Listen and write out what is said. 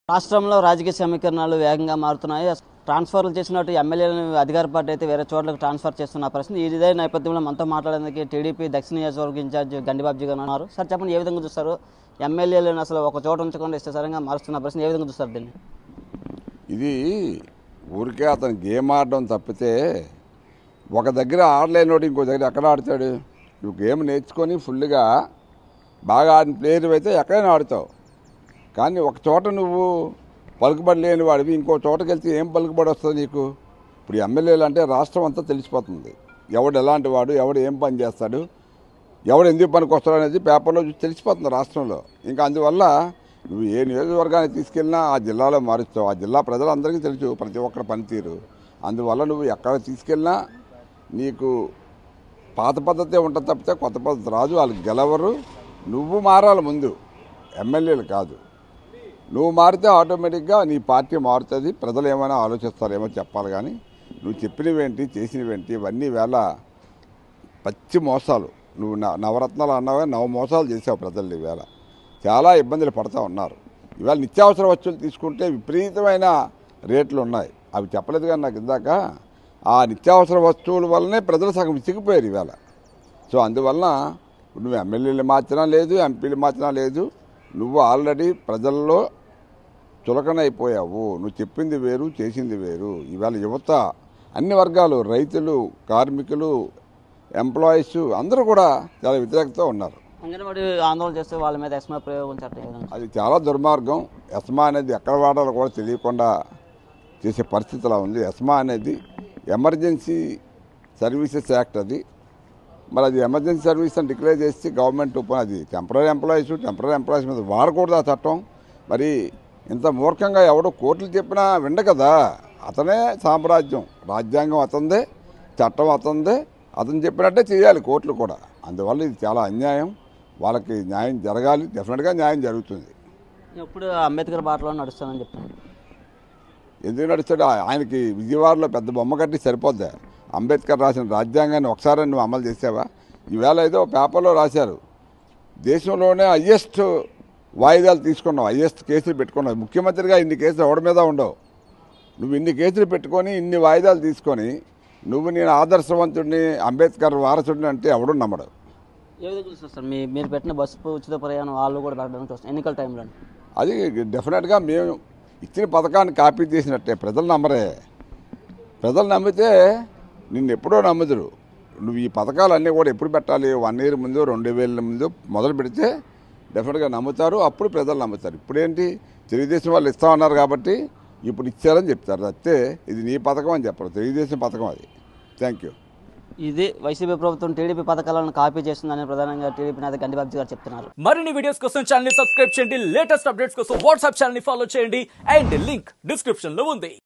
రాష్ట్రంలో రాజకీయ సమీకరణాలు వేగంగా మారుతున్నాయి ట్రాన్స్ఫర్లు చేసినట్టు ఎమ్మెల్యేలను అధికార పార్టీ అయితే వేరే చోట్లకు ట్రాన్స్ఫర్ చేస్తున్న పరిస్థితి ఇదే నేపథ్యంలో మనతో మాట్లాడేందుకు టీడీపీ దక్షిణ నియోజకవర్గ ఇన్ఛార్జ్ గండిబాబుజీ గారు ఉన్నారు సార్ చెప్పండి ఏ విధంగా చూస్తారు ఎమ్మెల్యేలను అసలు ఒక చోట ఉంచకుండా ఇష్టసరంగా మారుస్తున్న పరిస్థితి ఏ విధంగా చూస్తారు దీన్ని ఇది ఊరికే అతను గేమ్ ఆడడం తప్పితే ఒక దగ్గర ఆడలేనోడు ఇంకో దగ్గర ఎక్కడ ఆడతాడు నువ్వు గేమ్ నేర్చుకొని ఫుల్గా బాగా ఆడిన ప్లేయర్ అయితే ఎక్కడైనా ఆడుతావు కానీ ఒక చోట నువ్వు పలుకుబడి లేని వాడివి ఇంకో చోటకి వెళ్తే ఏం పలుకుబడి వస్తుంది నీకు ఇప్పుడు ఎమ్మెల్యేలు అంటే రాష్ట్రం అంతా తెలిసిపోతుంది ఎవడు ఎలాంటి వాడు ఎవడు ఏం పని చేస్తాడు ఎవడు ఎందుకు పనికి వస్తాడు అనేది పేపర్లో చూసి తెలిసిపోతుంది రాష్ట్రంలో ఇంకా అందువల్ల నువ్వు ఏ నియోజకవర్గానికి తీసుకెళ్ళినా ఆ జిల్లాలో మారుస్తావు ఆ జిల్లా ప్రజలందరికీ తెలుసు ప్రతి ఒక్కరి పనితీరు అందువల్ల నువ్వు ఎక్కడ తీసుకెళ్ళినా నీకు పాత పద్ధతే ఉంటుంది తప్పితే కొత్త పద్ధతి రాదు వాళ్ళు గెలవరు నువ్వు మారాలి ముందు ఎమ్మెల్యేలు కాదు నువ్వు మారితే ఆటోమేటిక్గా నీ పార్టీ మారుతుంది ప్రజలు ఏమైనా ఆలోచిస్తారేమో చెప్పాలి కానీ నువ్వు చెప్పినవేంటి చేసినవేంటి ఇవన్నీ వేళ పచ్చి మోసాలు నువ్వు న- నవరత్నాలు అన్నావే నవ మోసాలు చేసావు ప్రజలు ఈవేళ చాలా ఇబ్బందులు పడుతూ ఉన్నారు ఇవాళ నిత్యావసర వస్తువులు తీసుకుంటే విపరీతమైన రేట్లు ఉన్నాయి అవి చెప్పలేదు కానీ నాకు ఇందాక ఆ నిత్యావసర వస్తువుల వల్లనే ప్రజలు సగం విసిగిపోయారు ఈవేళ సో అందువలన నువ్వు ఎమ్మెల్యేలు మార్చినా లేదు ఎంపీలు మార్చినా లేదు నువ్వు ఆల్రెడీ ప్రజల్లో చులకనైపోయావు నువ్వు చెప్పింది వేరు చేసింది వేరు ఇవాళ యువత అన్ని వర్గాలు రైతులు కార్మికులు ఎంప్లాయీస్ అందరూ కూడా చాలా వ్యతిరేకతతో ఉన్నారు అంగన్వాడీ ఆందోళన చేస్తే వాళ్ళ మీద ఎస్మా ప్రయోగం చట్టం ఏ విధంగా అది చాలా దుర్మార్గం ఎస్మా అనేది ఎక్కడ వాడాలో కూడా తెలియకుండా చేసే పరిస్థితి అలా ఉంది ఎస్మా అనేది ఎమర్జెన్సీ సర్వీసెస్ యాక్ట్ అది మరి అది ఎమర్జెన్సీ సర్వీస్ అని డిక్లేర్ చేసి గవర్నమెంట్ ఓపెన్ అది టెంపరీ ఎంప్లాయీస్ టెంపరీ ఎంప్లాయీస్ మీద వాడకూడదు ఆ చట్టం మరి ఇంత మూర్ఖంగా ఎవడో కోర్టులు చెప్పినా విండ కదా అతనే సామ్రాజ్యం రాజ్యాంగం అతందే చట్టం అతందే అతను చెప్పినట్టే చేయాలి కోర్టులు కూడా అందువల్ల ఇది చాలా అన్యాయం వాళ్ళకి న్యాయం జరగాలి డెఫినెట్గా న్యాయం జరుగుతుంది ఎప్పుడు అంబేద్కర్ బాటలో నడుస్తానని చెప్తాను ఎందుకు నడుస్తాడు ఆ- ఆయనకి విజయవాడలో పెద్ద బొమ్మ కట్టి సరిపోద్దా అంబేద్కర్ రాసిన రాజ్యాంగాన్ని ఒకసారి నువ్వు అమలు చేసావా ఈవేళ ఏదో పేపర్లో రాశారు దేశంలోనే హయ్యెస్ట్ వాయిదాలు తీసుకున్నావు హయ్యెస్ట్ కేసులు పెట్టుకున్నావు ముఖ్యమంత్రిగా ఇన్ని కేసులు ఎవడి మీద ఉండవు నువ్వు ఇన్ని కేసులు పెట్టుకొని ఇన్ని వాయిదాలు తీసుకొని నువ్వు నేను ఆదర్శవంతుడిని అంబేద్కర్ వారసుడిని అంటే ఎవడు నమ్మడు ఏ విధంగా చూస్తారు సార్ మీ మీరు పెట్టిన బస్సు ఉచిత ప్రయాణం వాళ్ళు కూడా పెట్టడానికి చూస్తారు ఎన్నికల టైంలో అది డెఫినెట్గా మేము ఇచ్చిన పథకాన్ని కాపీ చేసినట్టే ప్రజలు నమ్మరే ప్రజలు నమ్మితే నిన్ను ఎప్పుడో నమ్ముదురు నువ్వు ఈ పథకాలన్నీ కూడా ఎప్పుడు పెట్టాలి వన్ ఇయర్ ముందు రెండు వేల ముందు మొదలు పెడితే డెఫినెట్గా నమ్ముతారు అప్పుడు ప్రజలు నమ్ముతారు ఇప్పుడేంటి తెలుగుదేశం వాళ్ళు ఇస్తామన్నారు కాబట్టి ఇప్పుడు ఇచ్చారని చెప్తారు అంతే ఇది నీ పథకం అని చెప్పరు తెలుగుదేశం పథకం అది థ్యాంక్ యూ ఇది వైసీపీ ప్రభుత్వం టీడీపీ పథకాలను కాపీ చేస్తుందని ప్రధానంగా టీడీపీ నేత గండిబాబు గారు చెప్తున్నారు మరిన్ని వీడియోస్ కోసం ఛానల్ ని సబ్స్క్రైబ్ చేయండి లేటెస్ట్ అప్డేట్స్ కోసం వాట్సాప్ ఛానల్ ని ఫాలో చేయండి అండ్ లింక్ డిస్క్రిప్షన్ లో ఉంది